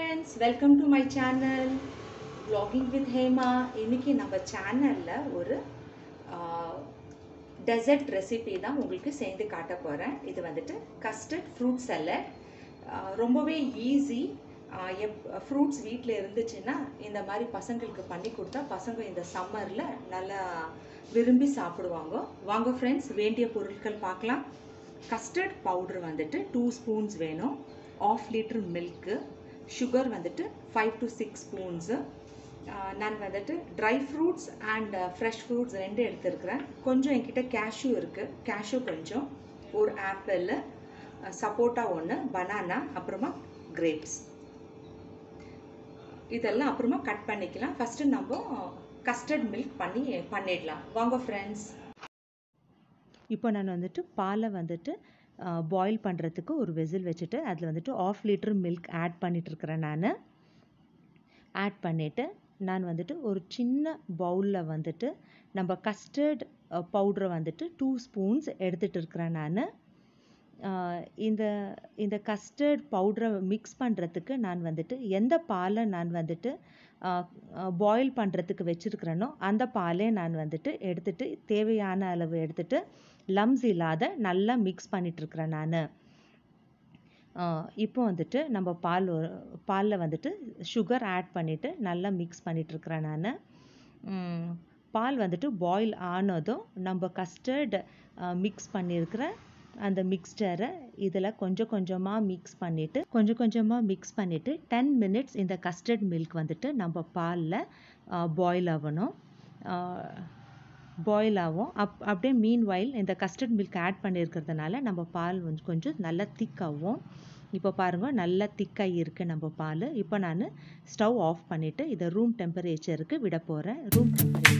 friends welcome to my channel vlogging with Hema இன்னைக்கு நம்ம சேனலில் ஒரு டெசர்ட் ரெசிபி தான் உங்களுக்கு சேர்ந்து காட்ட போகிறேன் இது வந்துட்டு கஸ்டர்ட் ஃப்ரூட் சலட் ரொம்பவே ஈஸி எப் ஃப்ரூட்ஸ் வீட்டில் இருந்துச்சுன்னா இந்த மாதிரி பசங்களுக்கு பண்ணி கொடுத்தா பசங்க இந்த சம்மரில் நல்லா விரும்பி சாப்பிடுவாங்க வாங்க ஃப்ரெண்ட்ஸ் வேண்டிய பொருட்கள் பார்க்கலாம் கஸ்டர்ட் பவுடர் வந்துட்டு டூ ஸ்பூன்ஸ் வேணும் ஆஃப் லிட்டர் மில்க்கு சுகர் வந்துட்டு ஃபைவ் டு சிக்ஸ் ஸ்பூன்ஸு நான் வந்துட்டு dry fruits and fresh fruits ரெண்டு எடுத்துருக்கிறேன் கொஞ்சம் என்கிட்ட கேஷ்யூ இருக்குது கேஷ்யூ கொஞ்சம் ஒரு ஆப்பிள் சப்போட்டா ஒன்று பனானா அப்புறமா கிரேப்ஸ் இதெல்லாம் அப்புறமா கட் பண்ணிக்கலாம் ஃபஸ்ட்டு நம்ம கஸ்டர்ட் மில்க் பண்ணி பண்ணிடலாம் வாங்க ஃப்ரெண்ட்ஸ் இப்போ நான் வந்துட்டு பாலை வந்துட்டு பாயில் பண்ணுறதுக்கு ஒரு வெசில் வச்சுட்டு அதில் வந்துட்டு ஆஃப் லிட்டர் மில்க் ஆட் பண்ணிகிட்ருக்கிறேன் நான் ஆட் பண்ணிவிட்டு நான் வந்துட்டு ஒரு சின்ன பவுலில் வந்துட்டு நம்ம கஸ்டர்ட் பவுட்ரை வந்துட்டு டூ ஸ்பூன்ஸ் எடுத்துகிட்டு இருக்கிறேன் நான் இந்த இந்த கஸ்டர்ட் பவுட்ரை மிக்ஸ் பண்ணுறதுக்கு நான் வந்துட்டு எந்த பாலை நான் வந்துட்டு பாயில் பண்ணுறதுக்கு வச்சுருக்கிறேனோ அந்த பாலே நான் வந்துட்டு எடுத்துகிட்டு தேவையான அளவு எடுத்துகிட்டு லம்ஸ் இல்லாத நல்லா மிக்ஸ் பண்ணிகிட்ருக்கிறேன் நான் இப்போ வந்துட்டு நம்ம பால் பாலில் வந்துட்டு சுகர் ஆட் பண்ணிவிட்டு நல்லா மிக்ஸ் பண்ணிகிட்ருக்கிறேன் நான் பால் வந்துட்டு பாயில் ஆனதும் நம்ம கஸ்டர்ட் மிக்ஸ் பண்ணியிருக்கிற அந்த மிக்ஸ்டரை இதில் கொஞ்சம் கொஞ்சமாக மிக்ஸ் பண்ணிவிட்டு கொஞ்சம் கொஞ்சமாக மிக்ஸ் பண்ணிவிட்டு டென் மினிட்ஸ் இந்த கஸ்டர்ட் மில்க் வந்துட்டு நம்ம பாலில் பாயில் ஆகணும் பாயில் ஆகும் அப் அப்படியே மீன் வாயில் இந்த கஸ்டர்ட் மில்க் ஆட் பண்ணியிருக்கிறதுனால நம்ம பால் வந்து கொஞ்சம் நல்லா திக்காகும் இப்போ பாருங்கள் நல்லா திக்காகி இருக்குது நம்ம பால் இப்போ நான் ஸ்டவ் ஆஃப் பண்ணிவிட்டு இதை ரூம் டெம்பரேச்சருக்கு விட போகிறேன் ரூம் டெம்பரேச்சர்